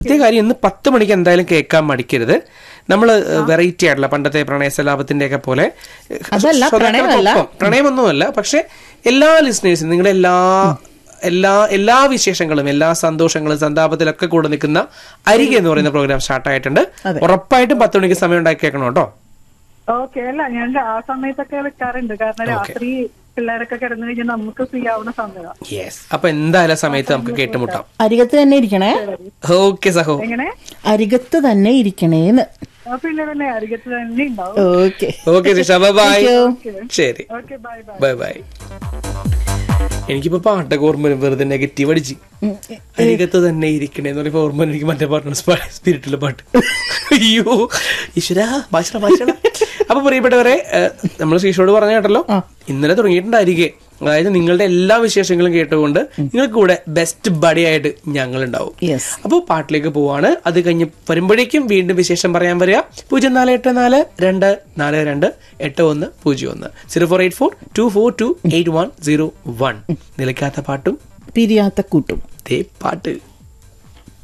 ഇതേ കാര്യം ഇന്ന് പത്ത് മണിക്ക് എന്തായാലും കേൾക്കാൻ മടിക്കരുത് നമ്മൾ വെറൈറ്റി ആയിട്ടുള്ള പണ്ടത്തെ പ്രണയസലാപത്തിന്റെ ഒക്കെ പോലെ അതല്ല, പ്രണയമല്ല. ശ്രോതാക്കൾക്കൊപ്പം, പ്രണയമൊന്നുമല്ല പക്ഷെ എല്ലാ ലിസ്ണേഴ്സും നിങ്ങളുടെ എല്ലാ എല്ലാ എല്ലാ വിശേഷങ്ങളും എല്ലാ സന്തോഷങ്ങളും സന്താപത്തിലൊക്കെ കൂടെ നിൽക്കുന്ന അരികെ എന്ന് പറയുന്ന പ്രോഗ്രാം സ്റ്റാർട്ട് ആയിട്ടുണ്ട് അതെ. ഉറപ്പായിട്ടും പത്ത് മണിക്ക് സമയം ഉണ്ടാക്കി കേൾക്കണം കേട്ടോ ഓക്കെ അല്ല ഞാൻ ആ സമയത്തൊക്കെ വെക്കാറുണ്ട് കാരണം രാത്രി പിള്ളേരൊക്കെ കിടന്നു കഴിഞ്ഞാൽ നമുക്ക് ഫ്രീ ആവുന്ന സമയമാണ് യെസ് അപ്പൊ എന്തായാലും ആ സമയത്ത് നമുക്ക് കേട്ടുമുട്ടാം അരികത്ത് തന്നെ ഇരിക്കണേ ഓക്കെ സഹോ എങ്ങനെ അരികത്ത് തന്നെ ഇരിക്കണേന്ന് ആ പിന്നെ പിന്നെ അരികത്ത് തന്നെ ഉണ്ടാവും ഓക്കെ ഓക്കെ ശിഷ ബൈ Thank you. ശരി okay bye bye bye bye എനിക്കിപ്പോ പാട്ടൊക്കെ ഓർമ്മ വരും വെറുതെ നെഗറ്റീവ് അടിച്ച് അരികത്ത് തന്നെ ഇരിക്കണേ എന്ന് പറയുമ്പോ ഓർമ്മ വരും എനിക്ക് മറ്റേ പാട്ടാണ് സ്പിരിറ്റിലെ പാട്ട് അയ്യോ ഈശ്വര ഭാഷണ ഭാഷണ അപ്പൊ പ്രിയപ്പെട്ടവരെ നമ്മൾ ശ്രീഷോട് പറഞ്ഞ കേട്ടല്ലോ ഇന്നലെ തുടങ്ങിയിട്ടുണ്ടായിരിക്കെ അതായത് നിങ്ങളുടെ എല്ലാ വിശേഷങ്ങളും കേട്ടുകൊണ്ട് നിങ്ങൾക്ക് കൂടെ ബെസ്റ്റ് ബഡി ആയിട്ട് ഞങ്ങൾ ഉണ്ടാവും യെസ് അപ്പോൾ പാട്ടിലേക്ക് പോവാണ് അത് കഴിഞ്ഞ് വരുമ്പോഴേക്കും വീണ്ടും വിശേഷം പറയാൻ വരിക പൂജ്യം നാല് എട്ട് നാല് രണ്ട് നാല് രണ്ട് എട്ട് ഒന്ന് പൂജ്യം ഒന്ന് zero four eight four two four two eight one zero one നിലയ്ക്കാത്ത പാട്ടും പിരിയാത്ത കൂട്ടും ദേ പാട്ട്